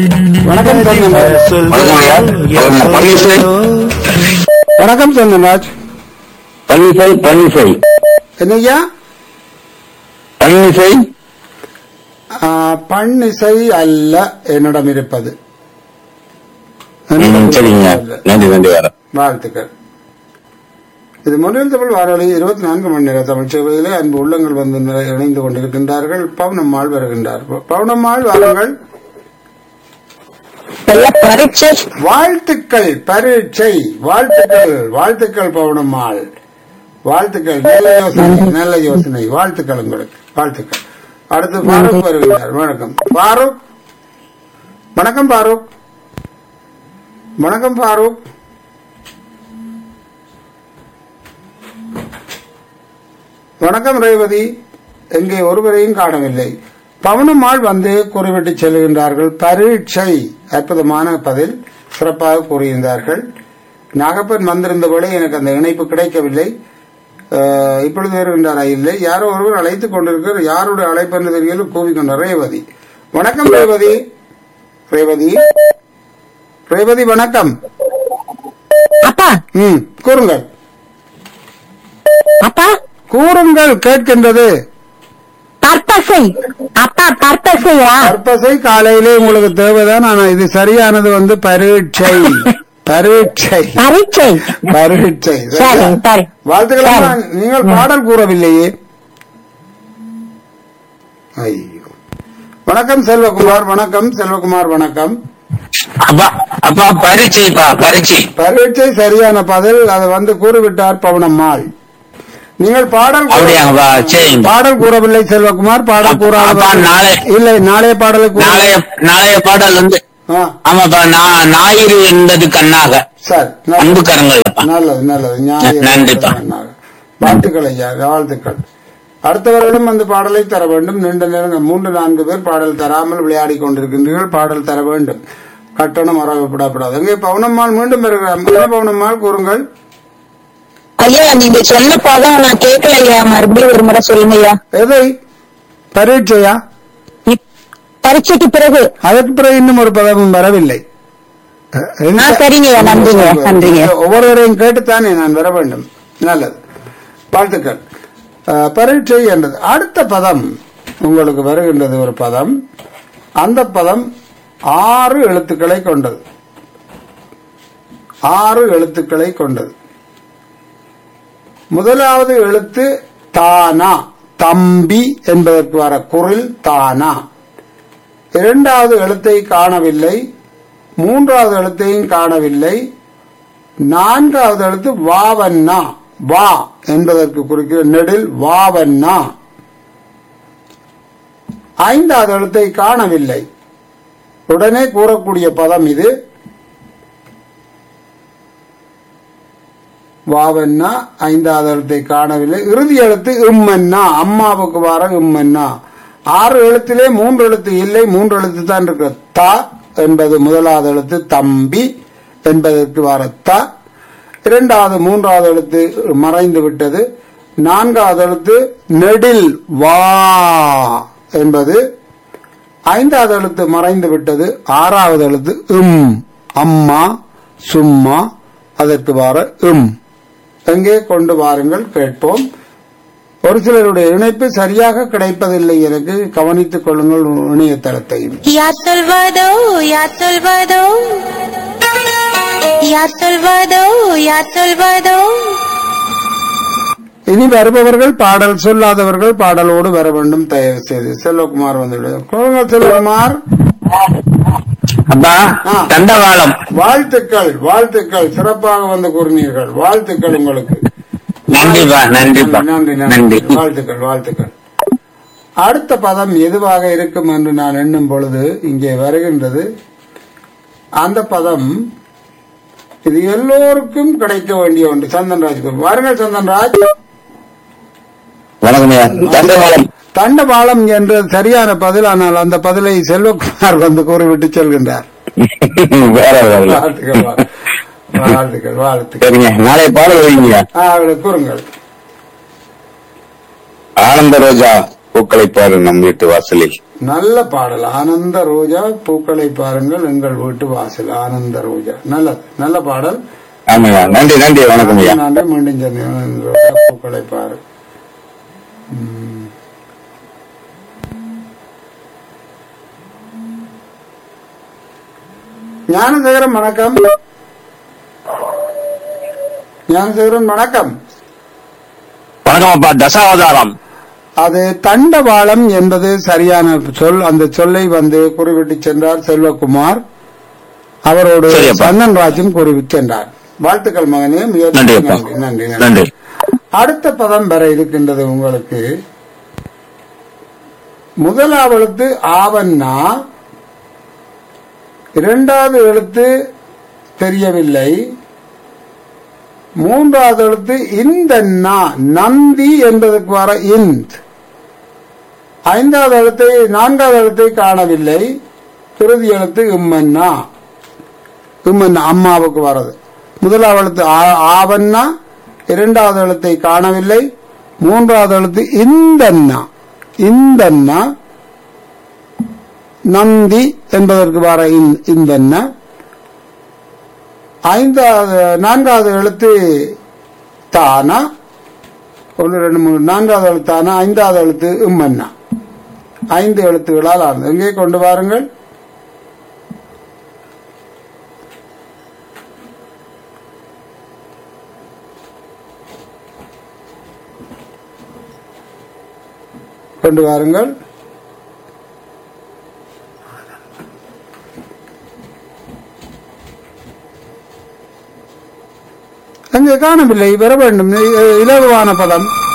வணக்கம் சந்தன்ராஜ் வணக்கம் ஐயா வணக்கம். பன்னிசை வணக்கம் சந்தன்ராஜ் பன்னிசை பன்னிசை என்னய்யா பன்னிசை ஆ, பண்ணிசை அல்ல என்னிடம் இருப்பது ம், சரிங்க நன்றி நன்றி வரேன் வாழ்த்துக்கள் இது மொழியில் தமிழ் வானொலி இருபத்தி நான்கு மணி நேர தமிழ் சேவையிலே அன்பு உள்ளங்கள் வந்து நிறை- இணைந்து கொண்டிருக்கின்றார்கள் பவுனம்மாள் வருகின்றார்கள் பவுனம்மாள் வாருங்கள் ஐயா பரீட்சை வாழ்த்துக்கள் பரீட்சை வாழ்த்துக்கள் வாழ்த்துக்கள் பவுனம்மாள் வாழ்த்துக்கள் நல்ல யோசனை நல்ல யோசனை வாழ்த்துக்கள் உங்களுக்கு வாழ்த்துக்கள் அடுத்து ஃபாரூக் வருகிறார் வணக்கம் ஃபாரூக் வணக்கம் ஃபாரூக் வணக்கம் ஃபாரூக் வணக்கம் ரேவதி எங்கே ஒருவரையும் காணவில்லை பவனம்மாள் வந்து கூறிவிட்டு செல்கின்றார்கள் பரீட்சை அற்புதமான பதில் சிறப்பாக கூறியிருந்தார்கள் நாகப்பன் வந்திருந்தபோது எனக்கு அந்த இணைப்பு கிடைக்கவில்லை அஹ், இப்பொழுது வருகின்றாரா இல்லை யாரோ ஒருவர் அழைத்துக் கொண்டிருக்கிறார் யாருடைய அழைப்பு என்று தெரியல கூறிக்கொண்டார் ரேவதி வணக்கம் ரேவதி ரேவதி ரேவதி வணக்கம் அப்பா ம் கூறுங்கள் அப்பா கூறுங்கள் கேட்கின்றது பர்பஸை அப்பா பர்பஸையா பர்பஸை காலையிலே உங்களுக்கு தேவைதான் ஆனா இது சரியானது வந்து பரீட்சை பரீட்சை பரீட்சை பரீட்சை சரி சரி வாழ்த்துக்கள் சரி. அம்மா. நீங்கள் பாடல் கூறவில்லையே ஐயோ வணக்கம் செல்வகுமார் வணக்கம் செல்வகுமார் வணக்கம் அப்பா அப்பா பரீட்சைப்பா பரீட்சை பரீட்சை சரியான பதில் அதை வந்து கூறிவிட்டார் பவனம்மாள் நீங்கள் பாடல் கூற- அப்படியாங்கப்பா சரிங்க பாடல் கூறவில்லை செல்வகுமார் பாடல் அப்பா, கூறாத நாளை- இல்லை நாளைய பாடலை கூற நாளைய நாளைய பாடல் வந்து ஆ, ஆமாப்பா நான் ஞாயிறு என்பது கண்ணாக சரி நல்லது. அன்பு கரங்கள்ப்பா நல்லது நல்லது ஞாயிறு நன்றிப்பா. வாழ்த்துக்கள் ஐயா வாழ்த்துக்கள் அடுத்தவர்களும் அந்த பாடலை தர வேண்டும் நீண்ட நேரம் மூன்று நான்கு பேர் பாடல் தராமல் விளையாடி கொண்டிருக்கின்றீர்கள் பாடல் தர வேண்டும் கட்டணம் மறக்கப்படக்கூடாது அங்கே பவுனம்மாள் மீண்டும் வருகிறார் என்ன பவுனம்மாள் கூறுங்கள் ஐயா நீங்க சொன்ன பதம் நான் கேட்கல ஐயா மறுபடியும் ஒரு முறை சொல்லுங்க ஐயா எதை பரீட்சையா இப்- பரீட்சைக்கு பிறகு அதற்கு பிறகு இன்னும் ஒரு பதமும் வரவில்லை ஆ, சரிங்க ஐயா, நன்றிங்க, நன்றிங்க. ஒவ்வொருவரையும் கேட்டுத்தானே நான் வர வேண்டும் நல்லது வாழ்த்துக்கள் அஹ், பரீட்சை என்றது அடுத்த பதம் உங்களுக்கு வருகின்றது ஒரு பதம் அந்த பதம் ஆறு எழுத்துக்களை கொண்டது ஆறு எழுத்துக்களை கொண்டது முதலாவது எழுத்து தானா தம்பி என்பதற்கு வர குரில் தானா இரண்டாவது எழுத்தை காணவில்லை மூன்றாவது எழுத்தையும் காணவில்லை நான்காவது எழுத்து வாவண்ணா வா என்பதற்கு குறிக்கிற நெடில் வாவண்ணா ஐந்தாவது எழுத்தை காணவில்லை உடனே கூறக்கூடிய பதம் இது வாவண்ணா ஐந்தாவது எழுத்தை காணவில்லை இறுதி எழுத்து இம்மன்னா அம்மாவுக்கு வர இம்மன்னா ஆறு எழுத்திலே மூன்று எழுத்து இல்லை மூன்று எழுத்து தான் இருக்கு த என்பது முதலாவது எழுத்து தம்பி என்பதற்கு வர த இரண்டாவது மூன்றாவது எழுத்து மறைந்து விட்டது நான்காவது எழுத்து நெடில் வா என்பது ஐந்தாவது எழுத்து மறைந்து விட்டது ஆறாவது எழுத்து இம் அம்மா சும்மா அதற்கு வர இம் எங்கே கொண்டு வாருங்கள் கேட்போம் ஒரு சிலருடைய இணைப்பு சரியாக கிடைப்பதில்லை எனக்கு கவனித்துக் கொள்ளுங்கள் இணையதளத்தையும் யார் சொல்வதோ யார் சொல்வதோ யார் சொல்வதோ யார் சொல்வதோ இனி வருபவர்கள் பாடல் சொல்லாதவர்கள் பாடலோடு வர வேண்டும் தயவு செய்து செல்வகுமார் வந்துள்ளது கொள்ளுங்கள் செல்வகுமார் அப்பா ஆ. தண்டவாளம் வாழ்த்துக்கள் வாழ்த்துக்கள் சிறப்பாக வந்து கூறினீர்கள் வாழ்த்துக்கள் உங்களுக்கு நன்றிப்பா நன்றிப்பா நன்றி நன்றி நன்றி வாழ்த்துக்கள் வாழ்த்துக்கள் அடுத்த பதம் எதுவாக இருக்கும் என்று நான் எண்ணும் பொழுது இங்கே வருகின்றது அந்த பதம் இது எல்லோருக்கும் கிடைக்க வேண்டிய ஒன்று சந்தன்ராஜ் வாருங்கள் சந்தன்ராஜ் வணக்கம் ஐயா தண்டவாளம் தண்டபாலம் என்ற சரியான பதில் ஆனால் அந்த பதிலை செல்வகுமார் வந்து கூறிவிட்டு செல்கின்றார் வேற வேற வாழ்த்துக்கள் வா- வாழ்த்துக்கள் வாழ்த்துக்கள் சரிங்க நாளைய பாடல் வைங்க ஆ, அவளை கூறுங்கள் ஆனந்த ரோஜா பூக்களை பாரு நம் வீட்டு வாசலில் நல்ல பாடல் ஆனந்த ரோஜா பூக்களை பாருங்கள் எங்கள் வீட்டு வாசல் ஆனந்த ரோஜா நல்லது நல்ல பாடல் ஆமாய்யா நன்றி நன்றி வணக்கம் ஐயா நன்றி மீண்டும் சந்திப்போம். ஆனந்த ரோஜா பூக்களை பாரு ம். ஞானசேகரன் வணக்கம் ஞானசேகரன் வணக்கம் வணக்கம் அப்பா தசாவதாரம் அது தண்டவாளம் என்பது சரியான சொல் அந்த சொல்லை வந்து குறிவிட்டு சென்றார் செல்வகுமார் அவரோடு சரி அப்பா. சந்தன் ராஜும் குறிவிட்டு சென்றார் வாழ்த்துக்கள் மகனே மிக நன்றி அப்பா நன்றி நன்றி நன்றி நன்றி அடுத்த பதம் வர இருக்கின்றது உங்களுக்கு முதலாவது ஆவண்ணா இரண்டாவது எழுத்து தெரியவில்லை மூன்றாவது எழுத்து இந்த நந்தி என்பதற்கு வர இந்த் ஐந்தாவது எழுத்தை நான்காவது எழுத்தை காணவில்லை இறுதி எழுத்து இம்மன்னா இம்மன்னா அம்மாவுக்கு வரது முதலாவது எழுத்து ஆ- ஆவண்ணா இரண்டாவது எழுத்தை காணவில்லை மூன்றாவது எழுத்து இந்தன்னா இந்தன்னா நந்தி என்பதற்கு வர இந்த- இந்தன்னா ஐந்தாவது நான்காவது எழுத்து தானா ஒன்று ரெண்டு மூணு நான்காவது எழுத்தானா ஐந்தாவது எழுத்து இம்மன்னா ஐந்து எழுத்துக்களால் ஆனது எங்கே கொண்டு வாருங்கள் கொண்டு வாருங்கள் அங்கே காணவில்லை வர வேண்டும் இ- இலகுவான பதம்